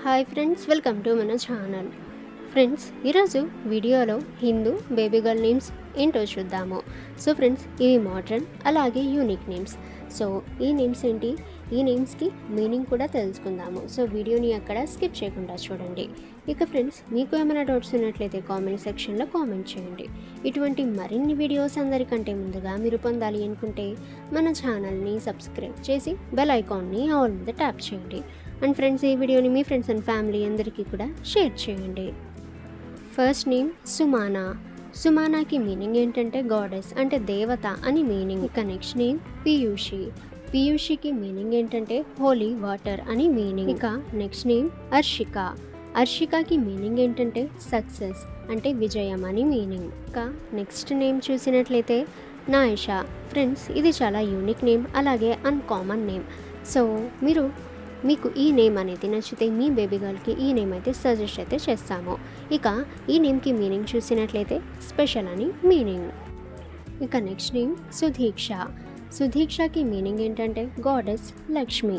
hi friends welcome to మన channel friends ఈరోజు వీడియోలో హిందూ బేబీ గర్ల్ నేమ్స్ ఏంటో చూద్దాము సో ఫ్రెండ్స్ ఇవి మోడ్రన్ అలాగే యూనిక్ నేమ్స్ సో ఈ నేమ్స్ ఏంటి ఈ నేమ్స్కి మీనింగ్ కూడా తెలుసుకుందాము సో వీడియోని అక్కడ స్కిప్ చేయకుండా చూడండి ఇక ఫ్రెండ్స్ మీకు ఏమైనా డౌట్స్ ఉన్నట్లయితే కామెంట్ సెక్షన్లో కామెంట్ చేయండి ఇటువంటి మరిన్ని వీడియోస్ అందరికంటే ముందుగా మీరు పొందాలి అనుకుంటే మన ఛానల్ని సబ్స్క్రైబ్ చేసి బెల్ ఐకాన్ని ఆల్ మీద ట్యాప్ చేయండి అండ్ ఫ్రెండ్స్ ఈ వీడియోని మీ ఫ్రెండ్స్ అండ్ ఫ్యామిలీ అందరికీ కూడా షేర్ చేయండి ఫస్ట్ నేమ్ సుమానా సుమానాకి మీనింగ్ ఏంటంటే గాడెస్ అంటే దేవత అని మీనింగ్ ఇక నెక్స్ట్ నేమ్ పీయూషి పీయూషికి మీనింగ్ ఏంటంటే హోలీ వాటర్ అని మీనింగ్ ఇక నెక్స్ట్ నేమ్ అర్షిక అర్షికకి మీనింగ్ ఏంటంటే సక్సెస్ అంటే విజయం అని మీనింగ్ ఇక నెక్స్ట్ నేమ్ చూసినట్లయితే నాయిషా ఫ్రెండ్స్ ఇది చాలా యూనిక్ నేమ్ అలాగే అన్కామన్ నేమ్ సో మీరు మీకు ఈ నేమ్ అనేది నచ్చితే మీ బేబీ గర్ల్కి ఈ నేమ్ అయితే సజెస్ట్ అయితే చేస్తాము ఇక ఈ నేమ్కి మీనింగ్ చూసినట్లయితే స్పెషల్ అని మీనింగ్ ఇక నెక్స్ట్ నేమ్ సుధీక్ష సుధీక్షకి మీనింగ్ ఏంటంటే గాడెస్ లక్ష్మి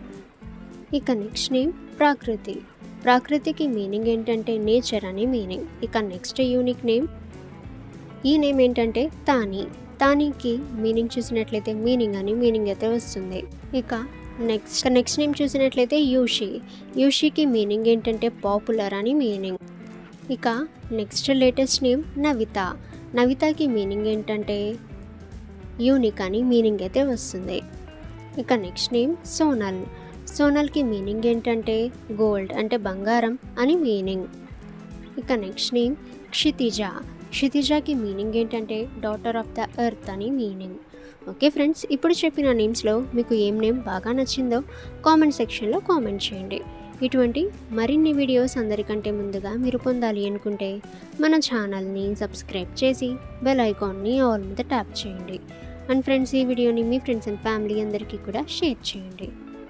ఇక నెక్స్ట్ నేమ్ ప్రాకృతి ప్రాకృతికి మీనింగ్ ఏంటంటే నేచర్ అని మీనింగ్ ఇక నెక్స్ట్ యూనిక్ నేమ్ ఈ నేమ్ ఏంటంటే తాని తానికి మీనింగ్ చూసినట్లయితే మీనింగ్ అని మీనింగ్ అయితే వస్తుంది ఇక నెక్స్ట్ నెక్స్ట్ నేమ్ చూసినట్లయితే యూషి యూషికి మీనింగ్ ఏంటంటే పాపులర్ అని మీనింగ్ ఇక నెక్స్ట్ లేటెస్ట్ నేమ్ నవిత నవితకి మీనింగ్ ఏంటంటే యూనిక్ అని మీనింగ్ అయితే వస్తుంది ఇక నెక్స్ట్ నేమ్ సోనల్ సోనల్కి మీనింగ్ ఏంటంటే గోల్డ్ అంటే బంగారం అని మీనింగ్ ఇక నెక్స్ట్ నేమ్ క్షితిజ క్షితిజకి మీనింగ్ ఏంటంటే డాటర్ ఆఫ్ ద ఎర్త్ అని మీనింగ్ ఓకే ఫ్రెండ్స్ ఇప్పుడు చెప్పిన నేమ్స్లో మీకు ఏం నేమ్ బాగా నచ్చిందో కామెంట్ సెక్షన్లో కామెంట్ చేయండి ఇటువంటి మరిన్ని వీడియోస్ అందరికంటే ముందుగా మీరు పొందాలి అనుకుంటే మన ఛానల్ని సబ్స్క్రైబ్ చేసి బెల్ ఐకాన్ని ఆల్ మీద ట్యాప్ చేయండి అండ్ ఫ్రెండ్స్ ఈ వీడియోని మీ ఫ్రెండ్స్ అండ్ ఫ్యామిలీ అందరికీ కూడా షేర్ చేయండి